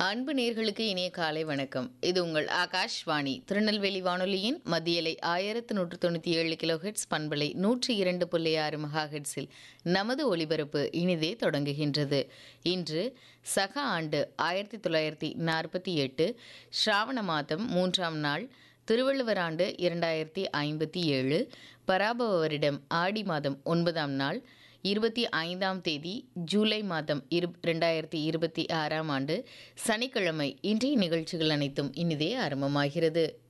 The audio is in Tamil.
அன்பு நேர்களுக்கு இனிய காலை வணக்கம் இது உங்கள் ஆகாஷ்வாணி திருநெல்வேலி வானொலியின் மத்தியலை ஆயிரத்து நூற்று தொண்ணூற்றி ஏழு கிலோஹெட்ஸ் பண்பலை நூற்றி இரண்டு புள்ளி ஆறு மெகாஹெட்ஸில் நமது ஒலிபரப்பு இனிதே தொடங்குகின்றது இன்று சக ஆண்டு ஆயிரத்தி தொள்ளாயிரத்தி நாற்பத்தி எட்டு ஸ்ராவண மாதம் மூன்றாம் நாள் திருவள்ளுவர் ஆண்டு இரண்டாயிரத்தி ஐம்பத்தி ஏழு பராபவ வருடம் ஆடி மாதம் ஒன்பதாம் நாள் இருபத்தி ஐந்தாம் தேதி ஜூலை மாதம் இரு ரெண்டாயிரத்தி இருபத்தி ஆறாம் ஆண்டு சனிக்கிழமை இன்றைய நிகழ்ச்சிகள் அனைத்தும் இனிதே ஆரம்பமாகிறது